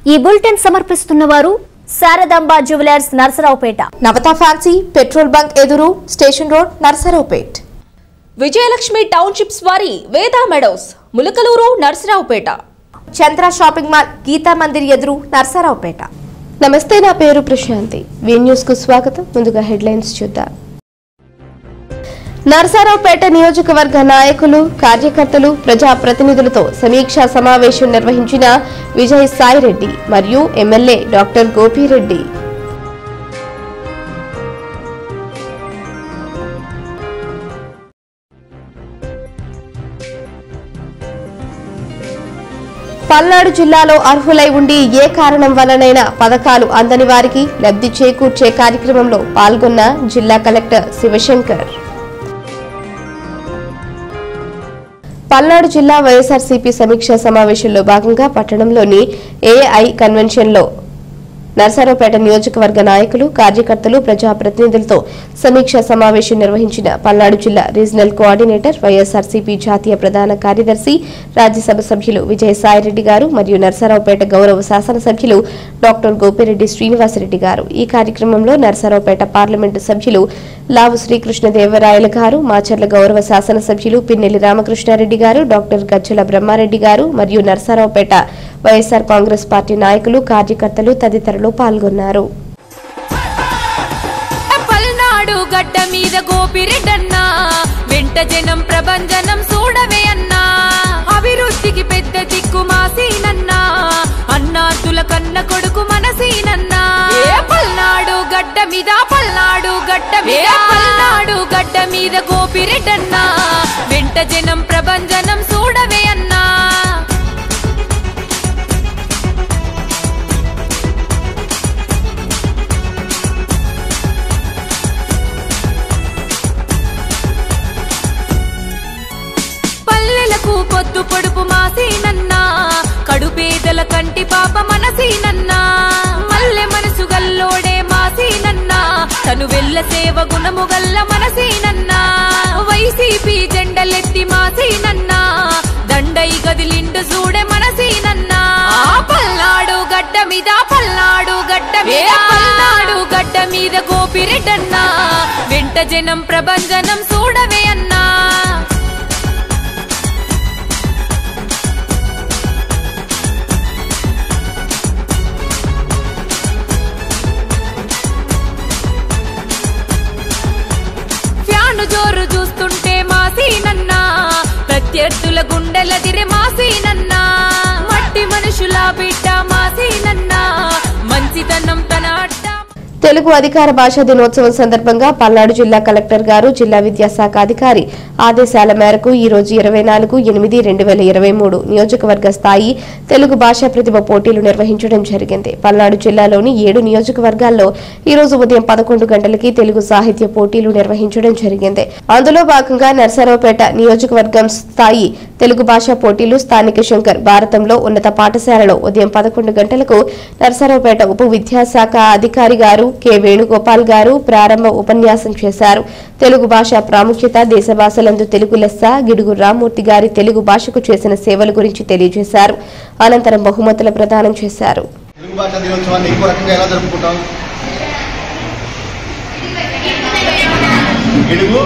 ఈ బులెటిన్ సమర్పిస్తున్న వారు Saradamba jewellers Narasaraopet Navatha fancy petrol bunk ఎదురు station road Narasaraopet Vijayalakshmi townships వారి Veda meadows Mulakaluru Narasaraopet Chandra shopping mall Geeta Mandir ఎదురు నర్సరావుపేట నమస్తే నా పేరు ప్రశాంతి వి న్యూస్ కు స్వాగతం ముందుగా హెడ్లైన్స్ చూద్దాం నర్సారావుపేట నియోజకవర్గ నాయకులు కార్యకర్తలు ప్రజా ప్రతినిధులతో సమీక్షా సమావేశం నిర్వహించిన విజయ్ సాయిరెడ్డి మరియు ఎమ్మెల్యే డాక్టర్ గోపిరెడ్డి పల్నాడు జిల్లాలో అర్హులై ఉండి ఏ కారణం వల్లనైనా పథకాలు అందని వారికి లబ్ధి చేకూర్చే కార్యక్రమంలో పాల్గొన్న జిల్లా కలెక్టర్ శివశంకర్ పల్నాడు జిల్లా వైఎస్ఆర్సీపీ సమీక్షా సమావేశంలో భాగంగా పట్టణంలోని ఏఐ కన్వెన్షన్లో నర్సారావుపేట నియోజకవర్గ నాయకులు కార్యకర్తలు ప్రజాప్రతినిధులతో సమీక్షా సమావేశం నిర్వహించిన పల్నాడు జిల్లా రీజనల్ కోఆర్డినేటర్ వైఎస్ఆర్సీపీ జాతీయ ప్రధాన కార్యదర్శి రాజ్యసభ సభ్యులు విజయసాయిరెడ్డి గారు మరియు నర్సారావుపేట గౌరవ శాసనసభ్యులు డాక్టర్ గోపిరెడ్డి శ్రీనివాసరెడ్డి గారు ఈ కార్యక్రమంలో నర్సారావుపేట పార్లమెంటు సభ్యులు లావు శ్రీకృష్ణదేవరాయల గారు మాచర్ల గౌరవ శాసనసభ్యులు పిన్నెల్లి రామకృష్ణారెడ్డి గారు డాక్టర్ గజ్జల బ్రహ్మారెడ్డి గారు మరియు నర్సారావుపేట వైఎస్ఆర్ కాంగ్రెస్ పార్టీ నాయకులు కార్యకర్తలు తదితరులు పాల్గొన్నారు పల్నాడు గడ్డ మీద గోపిరెడ్డన్నా వెంట జనం ప్రభంజనం చూడవే అన్నా అభివృద్ధికి పెద్ద దిక్కు మాసీనన్నా అన్నాతుల కన్న కొడుకు మనసీనన్నా ఏ పల్నాడు గడ్డ మీద పల్నాడు గడ్డ మీద పల్నాడు గడ్డ మీద గోపిరెడ్డన్నా వెంట జనం ప్రభంజనం చూడవే అన్నా పల్లెలకు పొద్దు పొడుపు మాసీనన్నా కడుపేదల కంటి పాప మనసీనన్నా మల్లె మనసు గల్లోడే మాసీనన్నా తను వెళ్ళ సేవ గుణము గల్ల మనసీనన్నా వైసీపీ జెండలెత్తి మాసీనన్నా దండై గదిలిండు చూడే మనసీనన్నా ఆ పల్నాడు గడ్డ మీద పల్నాడు గడ్డ మీద పల్నాడు గడ్డ మీద గోపిరెడ్డన్నా వెంట జనం ప్రభంజనం చూడవే అన్నా ఫ్యాను జోరు చూస్తుంటే మాసీనన్నా ప్రత్యర్థుల గుండెలదిరే మాసీనన్నా మట్టి మనుషుల బిడ్డ మాసీనన్నా మంచితనం తన అడ్డ తెలుగు అధికార భాషా దినోత్సవం సందర్భంగా పల్నాడు జిల్లా కలెక్టర్ గారు జిల్లా విద్యాశాఖ అధికారి ఆదేశాల మేరకు ఈ రోజు ఇరవై నాలుగు ఎనిమిది రెండు వేల ఇరవై మూడు నియోజకవర్గ స్థాయి తెలుగు భాషా ప్రతిభ పోటీలు నిర్వహించడం జరిగింది పల్నాడు జిల్లాలోని ఏడు నియోజకవర్గాల్లో ఈ రోజు ఉదయం పదకొండు గంటలకి తెలుగు సాహిత్య పోటీలు నిర్వహించడం జరిగింది అందులో భాగంగా నర్సరావుపేట నియోజకవర్గం స్థాయి తెలుగు భాషా పోటీలు స్థానిక శంకర్ భారతంలో ఉన్నత పాఠశాలలో ఉదయం పదకొండు గంటలకు నర్సరావుపేట ఉప విద్యాశాఖ అధికారి గారు కె వేణుగోపాల్ గారు ప్రారంభ ఉపన్యాసం చేశారు తెలుగు భాష ప్రాముఖ్యత దేశ భాషలందు తెలుగు లెస్స గిడుగు రామ్మూర్తి గారి తెలుగు భాషకు చేసిన సేవల గురించి తెలియజేశారు అనంతరం బహుమతుల ప్రదానం చేశారు తెలుగు భాషా దినోత్సవాన్ని ఇంకో రకంగా ఎలా జరుపుకుంటాం గిడుగు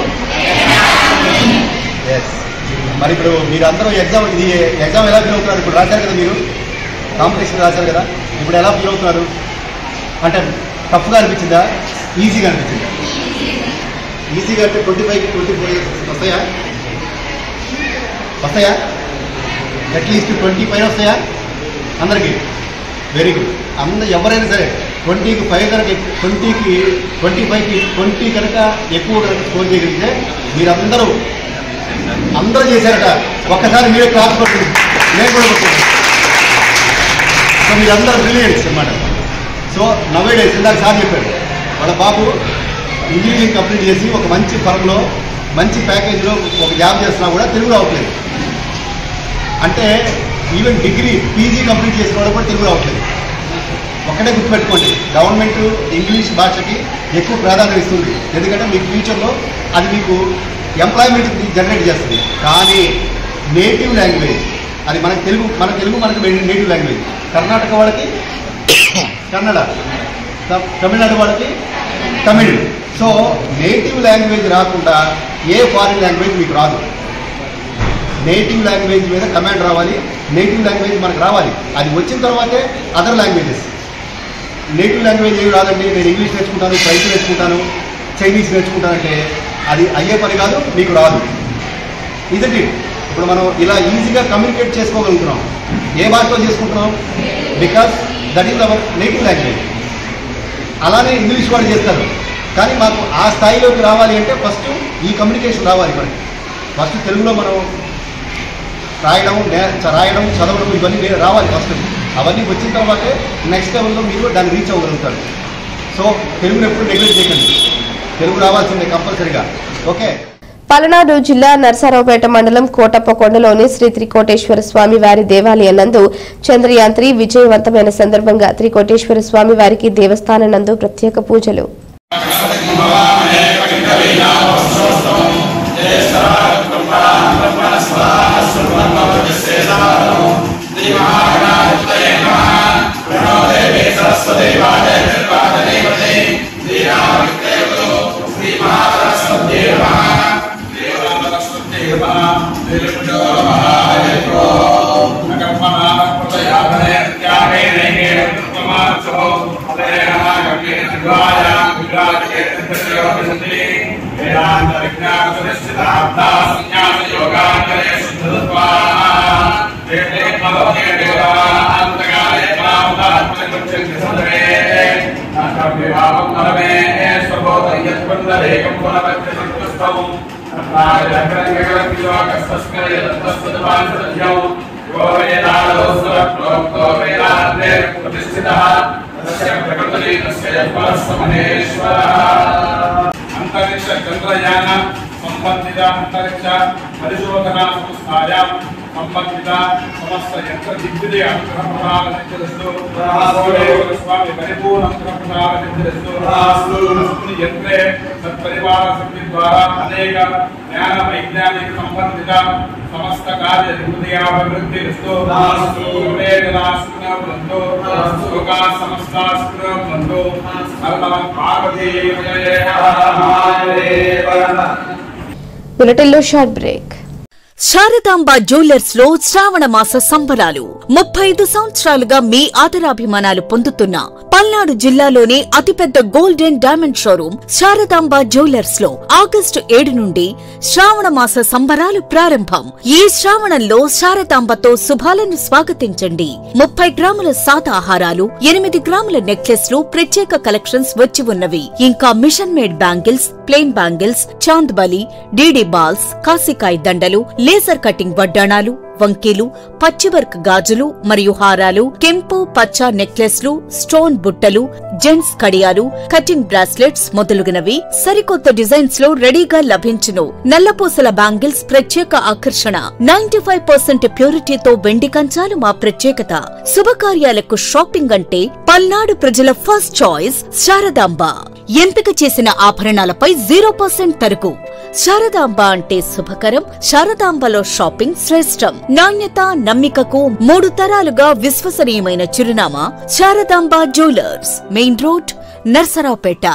ఎస్ మరి ఇప్పుడు మీరు అందరూ ఎగ్జామ్ ఇది ఎగ్జామ్ ఎలా ఫీల్ అవుతున్నారు ఇప్పుడు రాశారు కదా మీరు కాంపిటీషన్ రాశారు కదా ఇప్పుడు ఎలా ఫీల్ అవుతున్నారు అంటే టఫ్గా అనిపించిందా ఈజీగా అనిపించిందా ఈజీగా అంటే ట్వంటీ ఫైవ్ ట్వంటీ ఫోర్ వస్తాయా వస్తాయా అట్లీస్ట్ ట్వంటీ పైన వస్తాయా అందరికీ వెరీ గుడ్ అందరు ఎవరైనా సరే ట్వంటీకి ఫైవ్ కనుక ట్వంటీకి ట్వంటీ ఫైవ్కి ట్వంటీ కనుక ఎక్కువ కనుక స్కోర్ చేయగలిగితే మీరందరూ అందరూ చేశారట ఒక్కసారి మీరే క్లాస్ పడుతుంది నేను కూడా పడుతుంది సో మీరందరూ బ్రిలియంట్స్ అన్నమాట సో నవే డేస్ ఇందాక సార్ చెప్పాడు వాళ్ళ బాబు ఇంజనీరింగ్ కంప్లీట్ చేసి ఒక మంచి ఫర్మ్లో మంచి ప్యాకేజీలో ఒక జాబ్ చేస్తున్నా కూడా తెలుగు రావట్లేదు అంటే ఈవెన్ డిగ్రీ పీజీ కంప్లీట్ చేసిన వాళ్ళు కూడా తెలుగు రావట్లేదు ఒకటే గుర్తుపెట్టుకోండి గవర్నమెంట్ ఇంగ్లీష్ భాషకి ఎక్కువ ప్రాధాన్యత ఇస్తుంది ఎందుకంటే మీకు ఫ్యూచర్లో అది మీకు ఎంప్లాయ్మెంట్ జనరేట్ చేస్తుంది కానీ నేటివ్ లాంగ్వేజ్ అది మనకి తెలుగు మన తెలుగు మనకి నేటివ్ లాంగ్వేజ్ కర్ణాటక వాళ్ళకి కన్నడ త- తమిళనాడు వాళ్ళకి తమిళ్ సో నేటివ్ లాంగ్వేజ్ రాకుండా ఏ ఫారిన్ లాంగ్వేజ్ మీకు రాదు నేటివ్ లాంగ్వేజ్ మీద కమాండ్ రావాలి నేటివ్ లాంగ్వేజ్ మనకు రావాలి అది వచ్చిన తర్వాతే అదర్ లాంగ్వేజెస్ నేటివ్ లాంగ్వేజ్ ఏమి రాదండి నేను ఇంగ్లీష్ నేర్చుకుంటాను ఫ్రెంచ్ నేర్చుకుంటాను చైనీస్ నేర్చుకుంటానంటే అది అయ్యే పని కాదు మీకు రాదు ఇదండి ఇప్పుడు మనం ఇలా ఈజీగా కమ్యూనికేట్ చేసుకోగలుగుతున్నాం ఏ భాషలో చేసుకుంటున్నాం because that is our native language అలానే ఇంగ్లీష్ వాళ్ళు చేస్తారు కానీ మాకు ఆ స్థాయిలోకి రావాలి అంటే ఫస్ట్ ఈ కమ్యూనికేషన్ రావాలి మనకి ఫస్ట్ తెలుగులో మనం రాయడం నే- చ- రాయడం చదవడం ఇవన్నీ నే- రావాలి ఫస్ట్ అవన్నీ వచ్చిన తర్వాతే నెక్స్ట్ లెవెల్లో మీరు దాన్ని రీచ్ అవ్వగలుగుతారు సో తెలుగుని ఎప్పుడు నెగ్లెక్ట్ చేయకండి తెలుగు రావాల్సిందే కంపల్సరీగా ఓకే పలనాడు జిల్లా నర్సారావుపేట మండలం కోటప్పకొండలోని శ్రీ త్రికోటేశ్వర స్వామి వారి దేవాలయం నందు చంద్రయాన్ త్రీ విజయవంతమైన సందర్భంగా త్రికోటేశ్వర స్వామి వారికి దేవస్థానం నందు ప్రత్యేక పూజలు అంతరిక్ష చంద్రయాన సంబంధిత అంతరిక్ష పరిశోధన సంస్థాయాం సంబంధిత సమస్త యంత్ర దిగ్విజయ అనుగ్రహ ప్రసాద సిద్ధిరస్తు స్వామి పరిపూర్ణ అనుగ్రహ ప్రసాద సిద్ధిరస్తు అస్మిన్ యంత్రే సత్పరివార శక్తి ద్వారా అనేక జ్ఞాన వైజ్ఞానిక సంబంధిత సమస్త కార్య హృదయాభివృద్ధి వేదనాశునో లోకా సమస్తాశునో పార్వతీ బులెటిన్లో షార్ట్ బ్రేక్ శారదాంబ జ్యువెలర్స్ లో శ్రావణ మాస సంబరాలు ముప్పై ఐదు సంవత్సరాలుగా మీ ఆదరాభిమానాలు పొందుతున్న పల్నాడు జిల్లాలోనే అతిపెద్ద gold and diamond showroom Saradamba jewellers లో ఆగస్టు ఏడు నుండి శ్రావణ మాస సంబరాలు ప్రారంభం ఈ శ్రావణంలో శారదాంబతో శుభాలను స్వాగతించండి ముప్పై గ్రాముల సాదాహారాలు ఎనిమిది గ్రాముల నెక్లెస్లు ప్రత్యేక కలెక్షన్స్ వచ్చి ఉన్నవి ఇంకా machine made bangles plain bangles chandbali డీడీ బాల్స్ కాసికాయ దండలు లేజర్ కటింగ్ వడ్డాణాలు వంకీలు పచ్చివర్క్ గాజులు మరియు హారాలు కెంపు పచ్చ నెక్లెస్లు స్టోన్ బుట్టలు జెంట్స్ కడియాలు కటింగ్ బ్రాస్లెట్స్ మొదలుగునవి సరికొత్త డిజైన్స్ లో రెడీగా లభించును నల్లపూసల బ్యాంగిల్స్ ప్రత్యేక ఆకర్షణ నైన్టీ ఫైవ్ పర్సెంట్ ప్యూరిటీతో వెండి కంచాలు మా ప్రత్యేకత శుభకార్యాలకు షాపింగ్ అంటే పల్నాడు ప్రజల ఫస్ట్ చాయిస్ శారదాంబ ఎంపిక చేసిన ఆభరణాలపై జీరో పర్సెంట్ తరుగు శారదాంబ అంటే శుభకరం శారదాంబలో షాపింగ్ శ్రేష్టం నాణ్యత నమ్మికకు మూడు తరాలుగా విశ్వసనీయమైన చిరునామా Saradamba jewellers main road Narasaraopet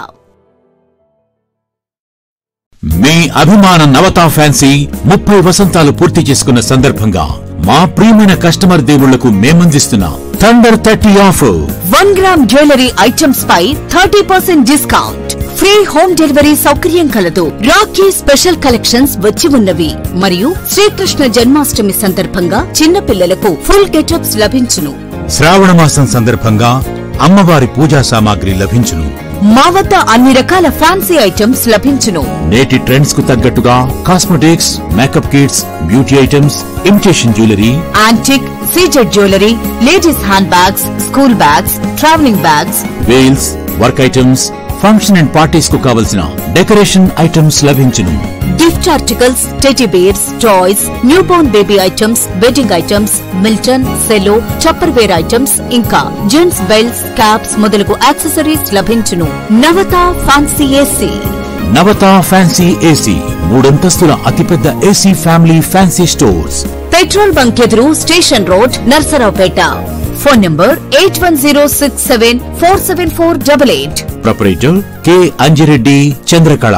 మీ అభిమాన నవతా ఫ్యాన్సీ ముప్పై వసంతాలు పూర్తి చేసుకున్న సందర్భంగా మా ప్రియమైన కస్టమర్ దేవుళ్లకు మేమందిస్తున్న thunder thirty offer one gram jewellery items పై thirty percent discount free home delivery సౌకర్యం కలదు రాఖీ స్పెషల్ కలెక్షన్స్ వచ్చి ఉన్నవి మరియు శ్రీకృష్ణ జన్మాష్టమి సందర్భంగా చిన్న పిల్లలకు ఫుల్ గెటప్స్ లభించును శ్రావణ మాసం సందర్భంగా అమ్మవారి పూజా సామాగ్రి లభించును మా వద్ద అన్ని రకాల ఫ్యాన్సీ ఐటమ్స్ లభించును నేటి ట్రెండ్స్ కు తగ్గట్టుగా cosmetics makeup kits beauty items imitation jewellery antique CZ jewellery ladies handbags school bags travelling bags వేల్స్ work items function and parties కు కావలసిన డెకరేషన్ ఐటమ్స్ లభించును gift articles teddy bears toys newborn baby items wedding items Milton Cello చప్పర్ ware items ఇంకా gents belts caps మొదలగు accessories లభించును Navatha fancy AC Navatha fancy AC మూడంతస్తుల అతిపెద్ద AC family fancy stores petrol bunk ఎదురు station road Narasaraopet phone number eight one zero six seven four seven four double eight proprietor K Anjireddy Chandrakala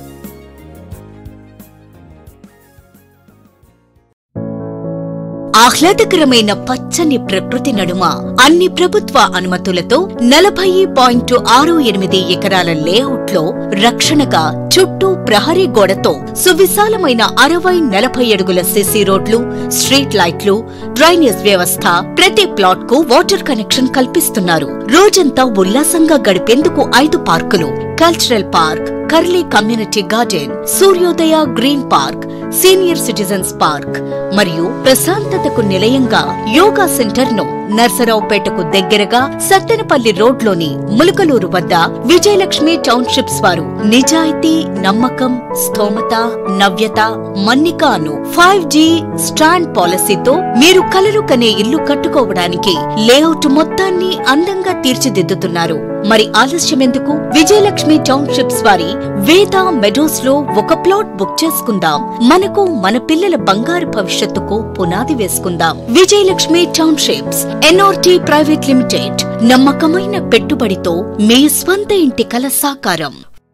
ఆహ్లాదకరమైన పచ్చని ప్రకృతి నడుమ అన్ని ప్రభుత్వ అనుమతులతో నలభై పాయింట్ ఆరు ఎనిమిది ఎకరాల లేఅవుట్ లో రక్షణగా చుట్టూ ప్రహరీ గోడతో సువిశాలమైన అరవై నలభై అడుగుల సిసి రోడ్లు స్ట్రీట్ లైట్లు డ్రైనేజ్ వ్యవస్థ ప్రతి ప్లాట్ కు వాటర్ కనెక్షన్ కల్పిస్తున్నారు రోజంతా ఉల్లాసంగా గడిపేందుకు ఐదు పార్కులు కల్చరల్ పార్క్ కర్లీ community garden Suryodaya green park senior citizens park మరియు ప్రశాంతతకు నిలయంగా యోగా సెంటర్ ను నర్సరావుపేటకు దగ్గరగా సత్తెనపల్లి రోడ్లోని ములకలూరు వద్ద విజయలక్ష్మి టౌన్షిప్స్ వారు నిజాయితీ నమ్మకం స్థోమత నవ్యత మన్నిక అను ఫైవ్ జీ స్టాండ్ పాలసీతో మీరు కలలు కనే ఇల్లు కట్టుకోవడానికి లేఅవుట్ మొత్తాన్ని అందంగా తీర్చిదిద్దుతున్నారు మరి ఆలస్యం ఎందుకు విజయలక్ష్మి టౌన్షిప్స్ వారి వేద మెడోస్ లో ఒక ప్లాట్ బుక్ చేసుకుందాం మనకు మన పిల్లల బంగారు భవిష్యత్తుకు పునాది వేసుకుందాం Vijayalakshmi townships NRT private limited నమ్మకమైన పెట్టుబడితో మీ స్వంత ఇంటి కల సాకారం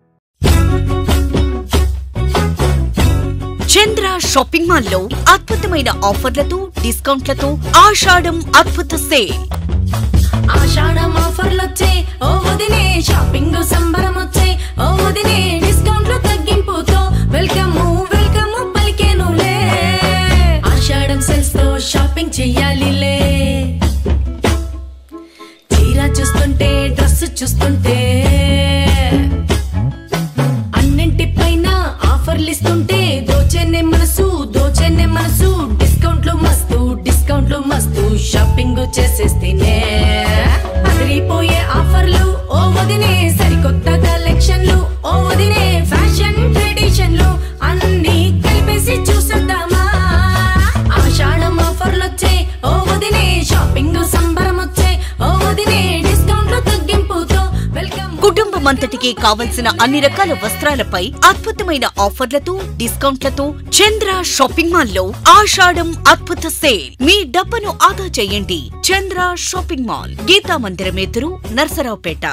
చంద్ర షాపింగ్ మాల్ లో అద్భుతమైన ఆఫర్లతో డిస్కౌంట్లతో ఆషాఢం అద్భుత సేల్ ఆషాఢం ఆఫర్లొచ్చే ఓ వదినే షాపింగ్ సంబరం వచ్చే ఓ వదినే డిస్కౌంట్లు తగ్గింపుతో వెల్కమ్ వెల్కమ్ పలికేనులే ఆషాఢం సెల్స్ తో షాపింగ్ చెయ్యాలిలే చీర చూస్తుంటే డ్రెస్ చూస్తుంటే అన్నింటిపైన ఆఫర్లు ఇస్తుంటే దోచేనే మనసు దోచేనే మనసు డిస్కౌంట్లు మస్తు డిస్కౌంట్లు మస్తు షాపింగ్ చేసేస్తేనే అదిరిపోయే ఆఫర్లు ఓ వదినే సరికొత్త కలెక్షన్లు ఓ వదినే ఫ్యాషన్ ట్రెడిషన్లు అన్ని కలిపేసి చూసేద్దామా ఆషాఢం ఆఫర్లు వచ్చే ఓ వదినే షాపింగ్ సంబరం వచ్చే ఓ వదినే డిస్కౌంట్లు తగ్గింపుతో వెల్కమ్ కుటుంబమంతటికి కావలసిన అన్ని రకాల వస్త్రాలపై అద్భుతమైన ఆఫర్లతో డిస్కౌంట్లతో చంద్ర షాపింగ్ మాల్ లో ఆషాఢం అద్భుత సేల్ మీ డబ్బను ఆదా చేయండి చంద్ర షాపింగ్ మాల్ గీతా మందిరం ఎదురు Narasaraopet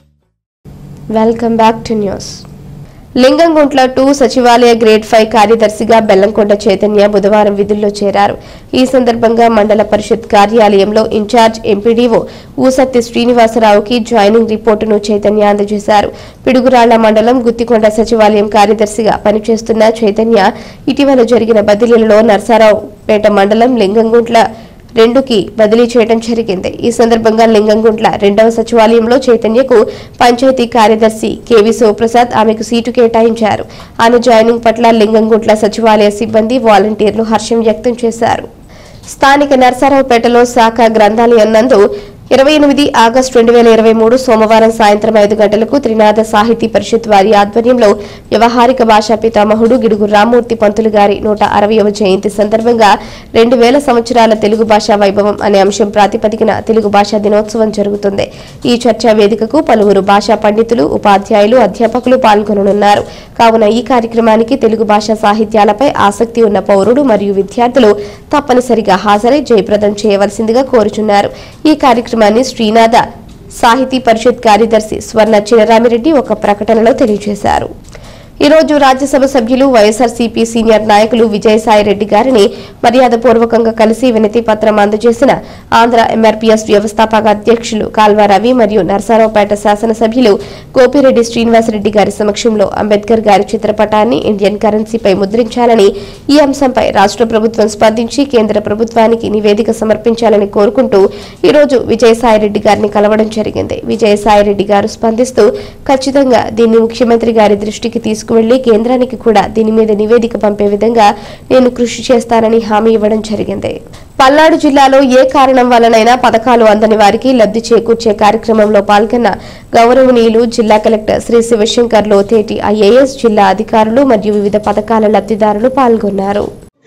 welcome back to news Lingamguntla two సచివాలయ గ్రేడ్ ఫైవ్ కార్యదర్శిగా బెల్లంకొండ చైతన్య బుధవారం విధుల్లో చేరారు ఈ సందర్భంగా మండల పరిషత్ కార్యాలయంలో ఇన్ఛార్జ్ ఎంపీడీఓ ఊసత్తి శ్రీనివాసరావుకి జాయినింగ్ రిపోర్టును చైతన్య అందజేశారు పిడుగురాళ్ల మండలం గుత్తికొండ సచివాలయం కార్యదర్శిగా పనిచేస్తున్న చైతన్య ఇటీవల జరిగిన బదిలీలలో నర్సారావుపేట మండలం లింగంగుంట్ల రెండుకి బదిలీ చేయడం జరిగింది ఈ సందర్భంగా లింగంగుంట్ల రెండవ సచివాలయంలో చైతన్యకు పంచాయతీ కార్యదర్శి కెవి శివప్రసాద్ ఆమెకు సీటు కేటాయించారు ఆమె జాయినింగ్ పట్ల లింగంగుంట్ల సచివాలయ సిబ్బంది వాలంటీర్లు హర్షం వ్యక్తం చేశారు స్థానిక నర్సారావుపేటలో శాఖ గ్రంథాలయం నందు ఇరవై ఎనిమిది ఆగస్టు రెండు వేల ఇరవై మూడు సోమవారం సాయంత్రం ఐదు గంటలకు త్రినాథ సాహితీ పరిషత్ వారి ఆధ్వర్యంలో వ్యవహారిక భాషా పితామహుడు గిడుగు రామ్మూర్తి పంతులు గారి నూట అరవయవ జయంతి సందర్భంగా రెండు వేల సంవత్సరాల తెలుగు భాషా వైభవం అనే అంశం ప్రాతిపదికన తెలుగు భాషా దినోత్సవం జరుగుతుంది ఈ చర్చా వేదికకు పలువురు భాషా పండితులు ఉపాధ్యాయులు అధ్యాపకులు పాల్గొననున్నారు కావున ఈ కార్యక్రమానికి తెలుగు భాషా సాహిత్యాలపై ఆసక్తి ఉన్న పౌరుడు మరియు విద్యార్థులు తప్పనిసరిగా హాజరై జయప్రదం చేయవలసిందిగా కోరుచున్నారు ఈ కార్యక్రమాన్ని శ్రీనాథ సాహితీ పరిషత్ కార్యదర్శి స్వర్ణ చినరామిరెడ్డి ఒక ప్రకటనలో తెలియజేశారు ఈ రోజు రాజ్యసభ సభ్యులు వైఎస్ఆర్సీపీ సీనియర్ నాయకులు విజయసాయి రెడ్డి గారిని మర్యాదపూర్వకంగా కలిసి వినతి పత్రం అందజేసిన ఆంధ్ర ఎంఆర్పీఎస్ వ్యవస్థాపక అధ్యక్షులు కాల్వ రవి మరియు నరసరావుపేట శాసనసభ్యులు గోపిరెడ్డి శ్రీనివాసరెడ్డి గారి సమక్షంలో అంబేద్కర్ గారి చిత్రపటాన్ని ఇండియన్ కరెన్సీపై ముద్రించాలని ఈ అంశంపై రాష్ట్ర ప్రభుత్వం స్పందించి కేంద్ర ప్రభుత్వానికి నివేదిక సమర్పించాలని కోరుకుంటూ ఈ రోజు విజయసాయిరెడ్డి గారిని కలవడం జరిగింది విజయసాయిరెడ్డి గారు స్పందిస్తూ ఖచ్చితంగా దీన్ని ముఖ్యమంత్రి గారి దృష్టికి తీసుకువెళ్లి కేంద్రానికి కూడా దీని మీద నివేదిక పంపే విధంగా నేను కృషి చేస్తానని హామీ ఇవ్వడం జరిగింది పల్నాడు జిల్లాలో ఏ కారణం వల్లనైనా పథకాలు అందని వారికి లబ్ధి చేకూర్చే కార్యక్రమంలో పాల్గొన్న గౌరవనీయులు జిల్లా కలెక్టర్ శ్రీ శివశంకర్ లోతేటి ఐఏఎస్ జిల్లా అధికారులు మరియు వివిధ పథకాల లబ్ధిదారులు పాల్గొన్నారు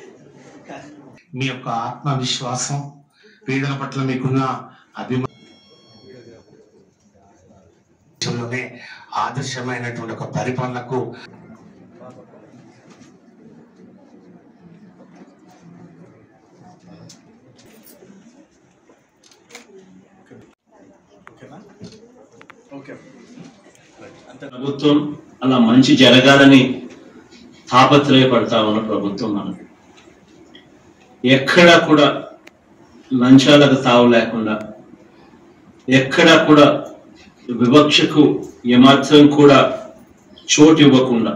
మీ యొక్క ఆత్మవిశ్వాసం పేదల పట్ల మీకున్న అభిమానంలో జిల్లాలోనే ఆదర్శమైనటువంటి ఒక పరిపాలనకు ప్రభుత్వం అలా మంచి జరగాలని తాపత్రయపడతా ఉన్న ప్రభుత్వం మనకి ఎక్కడా కూడా లంచాలకు తావు లేకుండా ఎక్కడా కూడా వివక్షకు ఏమాత్రం కూడా చోటు ఇవ్వకుండా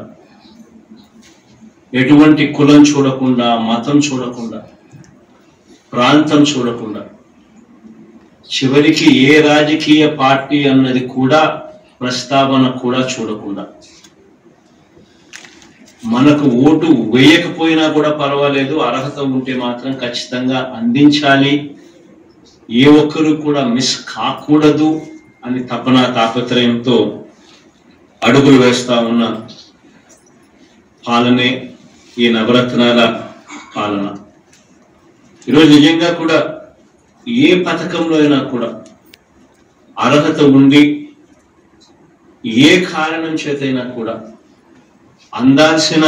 ఎటువంటి కులం చూడకుండా మతం చూడకుండా ప్రాంతం చూడకుండా చివరికి ఏ రాజకీయ పార్టీ అన్నది కూడా ప్రస్తావన కూడా చూడకుండా మనకు ఓటు వేయకపోయినా కూడా పర్వాలేదు అర్హత ఉంటే మాత్రం ఖచ్చితంగా అందించాలి ఏ ఒక్కరు కూడా మిస్ కాకూడదు అని తపన తాపత్రయంతో అడుగులు వేస్తా ఉన్న పాలనే ఈ నవరత్నాల పాలన ఈరోజు నిజంగా కూడా ఏ పథకంలో అయినా కూడా అర్హత ఉండి ఏ కారణం చేతైనా కూడా అందాల్సిన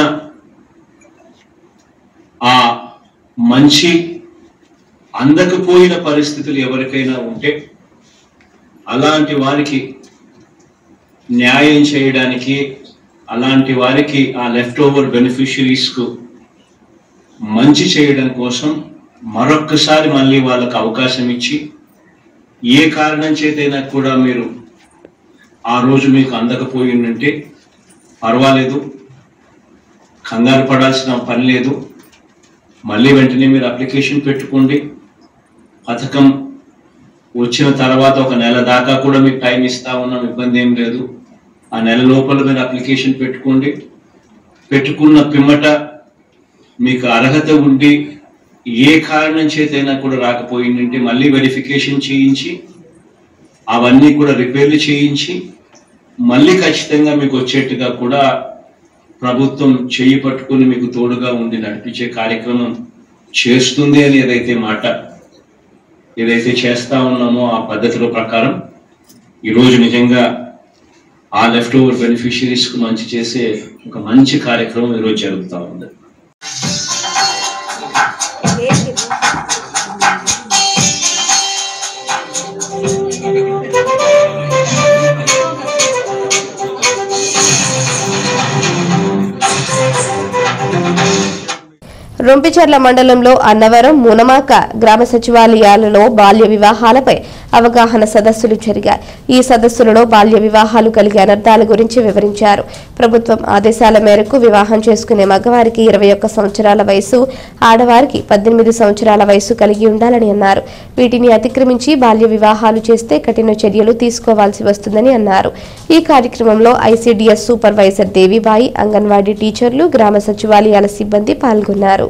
ఆ మంచి అందకపోయిన పరిస్థితులు ఎవరికైనా ఉంటే అలాంటి వారికి న్యాయం చేయడానికి అలాంటి వారికి ఆ లెఫ్ట్ ఓవర్ బెనిఫిషరీస్ కు మంచి చేయడం కోసం మరొక్కసారి మళ్ళీ వాళ్ళకు అవకాశం ఇచ్చి ఏ కారణం చేతైనా కూడా మీరు ఆ రోజు మీకు అందకపోయిందంటే పర్వాలేదు కంగారు పడాల్సిన పని లేదు మళ్ళీ వెంటనే మీరు అప్లికేషన్ పెట్టుకోండి పథకం వచ్చిన తర్వాత ఒక నెల దాకా కూడా మీకు టైం ఇస్తా ఉన్నాం ఇబ్బంది ఏం లేదు ఆ నెల లోపల మీరు అప్లికేషన్ పెట్టుకోండి పెట్టుకున్న పిమ్మట మీకు అర్హత ఉండి ఏ కారణం చేతైనా కూడా రాకపోయిందంటే మళ్ళీ వెరిఫికేషన్ చేయించి అవన్నీ కూడా రిపేర్లు చేయించి మళ్ళీ ఖచ్చితంగా మీకు వచ్చేట్టుగా కూడా ప్రభుత్వం చేయి పట్టుకుని మీకు తోడుగా ఉండి నడిపించే కార్యక్రమం చేస్తుంది అని ఏదైతే మాట ఏదైతే చేస్తా ఉన్నామో ఆ పద్ధతుల ప్రకారం ఈరోజు నిజంగా ఆ లెఫ్ట్ ఓవర్ బెనిఫిషరీస్ కు మంచి చేసే ఒక మంచి కార్యక్రమం ఈరోజు జరుగుతూ ఉంది రొంపిచెర్ల మండలంలో అన్నవరం మునమాక గ్రామ సచివాలయాలలో బాల్య వివాహాలపై అవగాహన సదస్సులు జరిగాయి ఈ సదస్సులలో బాల్య వివాహాలు కలిగే అనర్థాల గురించి వివరించారు ప్రభుత్వం ఆదేశాల మేరకు వివాహం చేసుకునే మగవారికి ఇరవై ఒక్క సంవత్సరాల వయసు ఆడవారికి పద్దెనిమిది సంవత్సరాల వయసు కలిగి ఉండాలని అన్నారు వీటిని అతిక్రమించి బాల్య వివాహాలు చేస్తే కఠిన చర్యలు తీసుకోవాల్సి వస్తుందని అన్నారు ఈ కార్యక్రమంలో ఐసీడీఎస్ సూపర్వైజర్ దేవిబాయి అంగన్వాడీ టీచర్లు గ్రామ సచివాలయాల సిబ్బంది పాల్గొన్నారు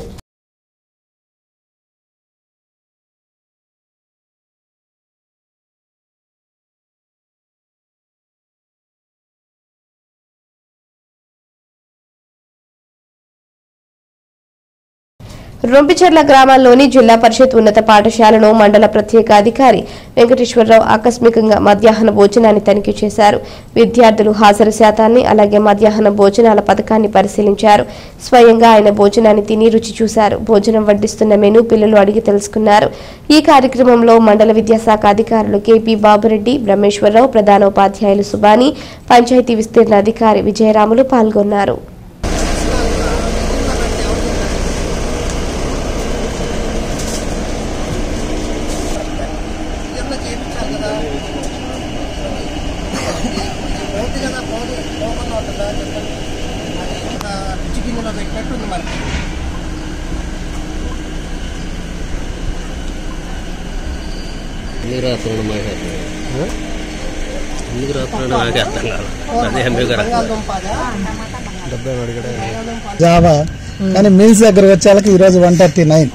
రొంపిచెర్ల గ్రామాల్లోని జిల్లా పరిషత్ ఉన్నత పాఠశాలను మండల ప్రత్యేక అధికారి వెంకటేశ్వరరావు ఆకస్మికంగా మధ్యాహ్న భోజనాన్ని తనిఖీ చేశారు విద్యార్థులు హాజరు శాతాన్ని అలాగే మధ్యాహ్న భోజనాల పథకాన్ని పరిశీలించారు స్వయంగా ఆయన భోజనాన్ని తిని రుచి చూశారు భోజనం వడ్డిస్తున్న మెనూ పిల్లలు అడిగి తెలుసుకున్నారు ఈ కార్యక్రమంలో మండల విద్యాశాఖ అధికారులు కెపి బాబురెడ్డి బ్రహ్మేశ్వరరావు ప్రధానోపాధ్యాయులు సుబాని పంచాయతీ విస్తీర్ణ అధికారి విజయరాములు పాల్గొన్నారు ఎందుకు రాస్తున్నాడు మాకు ఎందుకు రాస్తున్నాడు నాకే అర్థం కాదు అదే ఎందుకు జావా కానీ మీల్స్ దగ్గర వచ్చేళ్ళకి ఈరోజు వన్ థర్టీ నైన్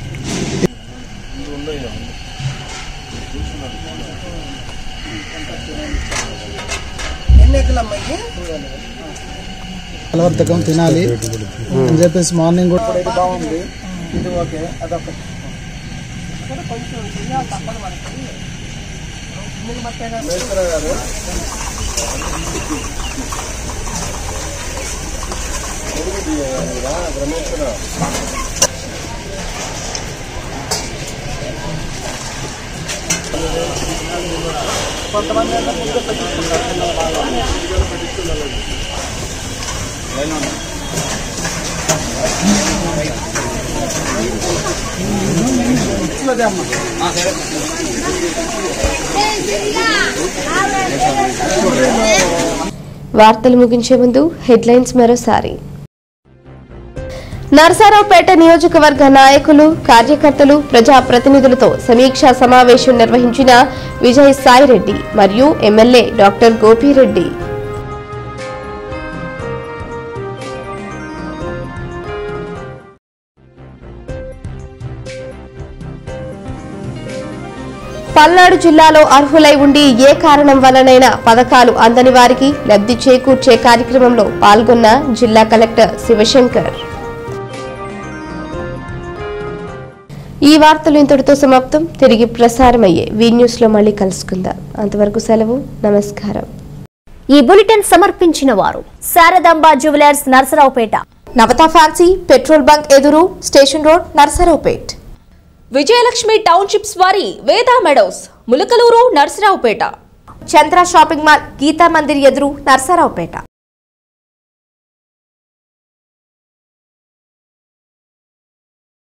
బలవర్తకం తినాలి అని చెప్పేసి మార్నింగ్ కూడా ఇది బాగుంది ఇది ఓకే అదొక కొంచెం తప్పదు మనకి కొంతమంది ఏంటంటే ముందే పెట్టించుకుంటారు ఇట్లదే అమ్మా వార్తలు ముగించే ముందు హెడ్లైన్స్ మరోసారి నరసరావుపేట నియోజకవర్గ నాయకులు కార్యకర్తలు ప్రజాప్రతినిధులతో సమీక్షా సమావేశం నిర్వహించిన విజయ్ సాయిరెడ్డి మరియు ఎమ్మెల్యే డాక్టర్ గోపిరెడ్డి పల్నాడు జిల్లాలో అర్హులై ఉండి ఏ కారణం వల్లనైనా పథకాలు అందని వారికి లబ్ధి చేకూర్చే కార్యక్రమంలో పాల్గొన్న జిల్లా కలెక్టర్ శివశంకర్ ఈ వార్తలు ఇంతటితో సమాప్తం తిరిగి ప్రసారమయ్యే వీ న్యూస్ లో మళ్ళీ కలుసుకుందాం అంతవరకు సెలవు నమస్కారం ఈ బులెటిన్ సమర్పించిన వారు Saradamba jewellers Narasaraopet Navatha fancy petrol bunk ఎదురు station road Narasaraopet Vijayalakshmi townships వారి Veda meadows Mulakaluru Narasaraopet Chandra shopping mall Geeta Mandir ఎదురు నర్సరావుపేట